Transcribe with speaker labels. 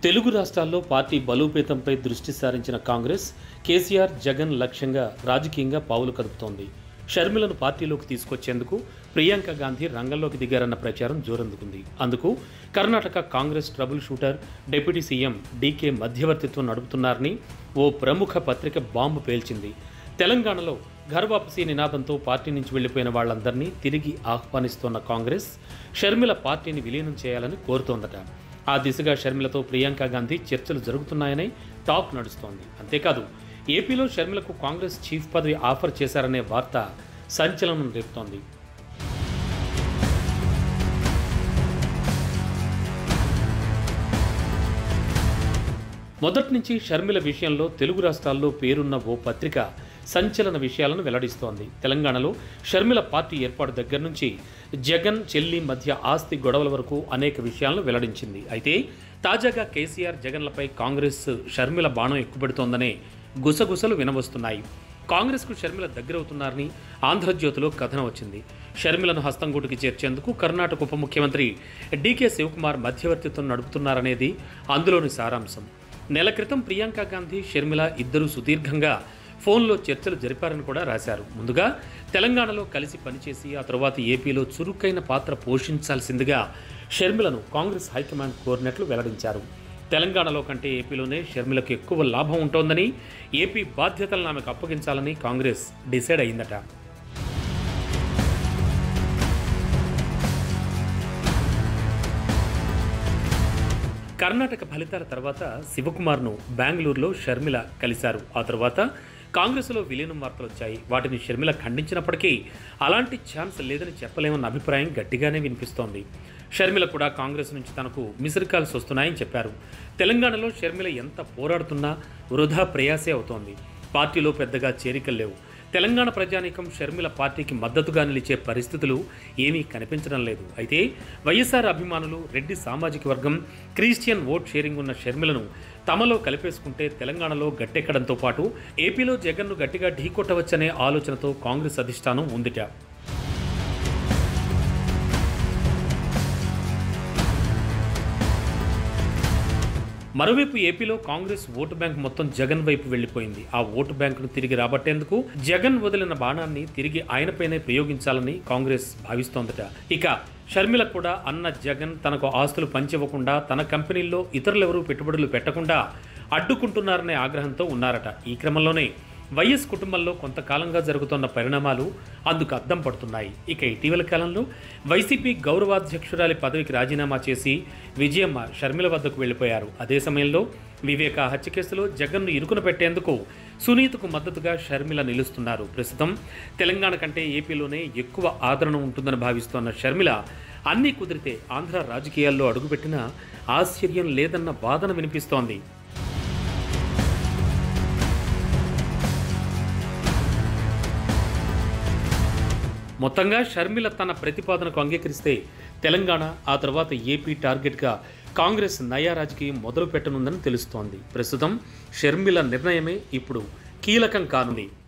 Speaker 1: తెలుగు రాష్ట్రాల్లో పార్టీ బలోపేతంపై దృష్టి సారించిన కాంగ్రెస్ కేసీఆర్ జగన్ లక్ష్యంగా రాజకీయంగా పావులు కదుపుతోంది షర్మిలను పార్టీలోకి తీసుకొచ్చేందుకు ప్రియాంక గాంధీ రంగంలోకి దిగారన్న ప్రచారం జోరందుకుంది అందుకు Karnataka Congress troubleshooter deputy CM DK మధ్యవర్తిత్వం నడుపుతున్నారని ఓ ప్రముఖ పత్రిక బాంబు పేల్చింది తెలంగాణలో ఘర్ వాపసీ నినాదంతో పార్టీ నుంచి వెళ్లిపోయిన వాళ్ళందరినీ తిరిగి ఆహ్వానిస్తోన్న కాంగ్రెస్ షర్మిల పార్టీని విలీనం చేయాలని కోరుతోందట ఆ దిశగా షర్మిలతో ప్రియాంక గాంధీ చర్చలు జరుగుతున్నాయని టాక్ నడుస్తోంది అంతేకాదు ఏపీలో షర్మిలకు కాంగ్రెస్ చీఫ్ పదవి ఆఫర్ చేశారనే వార్త సంచలనం రేపుతోంది మొదటి నుంచి షర్మిల విషయంలో తెలుగు రాష్ట్రాల్లో పేరున్న ఓ పత్రిక సంచలన విషయాలను వెల్లడిస్తోంది తెలంగాణలో షర్మిల పార్టీ ఏర్పాటు దగ్గర నుంచి జగన్ చెల్లి మధ్య ఆస్తి గొడవల వరకు అనేక విషయాలను వెల్లడించింది అయితే తాజాగా కేసీఆర్ జగన్లపై కాంగ్రెస్ షర్మిల బాణం ఎక్కుపెడుతోందనే గుసగుసలు వినవస్తున్నాయి కాంగ్రెస్కు షర్మిల దగ్గరవుతున్నారని ఆంధ్రజ్యోతిలో కథనం వచ్చింది షర్మిలను హస్తంగూటికి చేర్చేందుకు కర్ణాటక ఉప ముఖ్యమంత్రి డీకే శివకుమార్ మధ్యవర్తిత్వం నడుపుతున్నారనేది అందులోని సారాంశం నెల క్రితం ప్రియాంక గాంధీ షర్మిల ఇద్దరూ సుదీర్ఘంగా ఫోన్లో చర్చలు జరిపారని కూడా రాశారు ముందుగా తెలంగాణలో కలిసి పనిచేసి ఆ తరువాత ఏపీలో చురుకైన పాత్ర పోషించాల్సిందిగా షర్మిలను కాంగ్రెస్ హైకమాండ్ కోరినట్లు వెల్లడించారు తెలంగాణలో కంటే ఏపీలోనే షర్మిలకు ఎక్కువ లాభం ఉంటోందని ఏపీ బాధ్యతలను ఆమెకు అప్పగించాలని కాంగ్రెస్ డిసైడ్ అయిందట కర్ణాటక ఫలితాల తర్వాత శివకుమార్ను బెంగళూరులో షర్మిల కలిశారు ఆ తర్వాత కాంగ్రెస్లో విలీనం వార్తలు వచ్చాయి వాటిని షర్మిల ఖండించినప్పటికీ అలాంటి ఛాన్స్ లేదని చెప్పలేమన్న అభిప్రాయం గట్టిగానే వినిపిస్తోంది షర్మిల కూడా కాంగ్రెస్ నుంచి తనకు మిస్డ్ కాల్స్ వస్తున్నాయని చెప్పారు తెలంగాణలో షర్మిల ఎంత పోరాడుతున్నా వృధా ప్రయాసే అవుతోంది పార్టీలో పెద్దగా చేరికలు లేవు తెలంగాణ ప్రజానీకం షర్మిల పార్టీకి మద్దతుగా నిలిచే పరిస్థితులు ఏమీ కనిపించడం లేదు అయితే వైఎస్ఆర్ అభిమానులు రెడ్డి సామాజిక వర్గం క్రిస్టియన్ ఓట్ షేరింగ్ ఉన్న షర్మిలను తమలో కలిపేసుకుంటే తెలంగాణలో గట్టెక్కడంతో పాటు ఏపీలో జగన్ను గట్టిగా ఢీకొట్టవచ్చనే ఆలోచనతో కాంగ్రెస్ అధిష్టానం ఉందిట మరోవైపు ఏపీలో కాంగ్రెస్ ఓటు బ్యాంక్ మొత్తం జగన్ వైపు వెళ్లిపోయింది ఆ ఓటు బ్యాంకును తిరిగి రాబట్టేందుకు జగన్ వదిలిన బాణాన్ని తిరిగి ఆయనపైనే ప్రయోగించాలని కాంగ్రెస్ భావిస్తోందట ఇక షర్మిల కూడా అన్న జగన్ తనకు ఆస్తులు పంచివ్వకుండా తన కంపెనీల్లో ఇతరులెవరూ పెట్టుబడులు పెట్టకుండా అడ్డుకుంటున్నారనే ఆగ్రహంతో ఉన్నారట ఈ క్రమంలోనే వైఎస్ కుటుంబంలో కొంతకాలంగా జరుగుతున్న పరిణామాలు అందుకు అద్దం పడుతున్నాయి ఇక ఇటీవల కాలంలో వైసీపీ గౌరవాధ్యక్షురాలి పదవికి రాజీనామా చేసి విజయమ్మ షర్మిల వద్దకు వెళ్ళిపోయారు అదే సమయంలో వివేక హత్య కేసులో జగన్ను ఇరుకున పెట్టేందుకు సునీతకు మద్దతుగా షర్మిల నిలుస్తున్నారు ప్రస్తుతం తెలంగాణ కంటే ఏపీలోనే ఎక్కువ ఆదరణ ఉంటుందని భావిస్తోన్న షర్మిల అన్నీ కుదిరితే ఆంధ్ర రాజకీయాల్లో అడుగుపెట్టినా ఆశ్చర్యం లేదన్న వాదన వినిపిస్తోంది మొత్తంగా షర్మిల తన ప్రతిపాదనకు అంగీకరిస్తే తెలంగాణ ఆ తర్వాత ఏపీ టార్గెట్గా కాంగ్రెస్ నయా రాజకీయం మొదలు పెట్టనుందని తెలుస్తోంది ప్రస్తుతం షర్మిల నిర్ణయమే ఇప్పుడు కీలకం కానుంది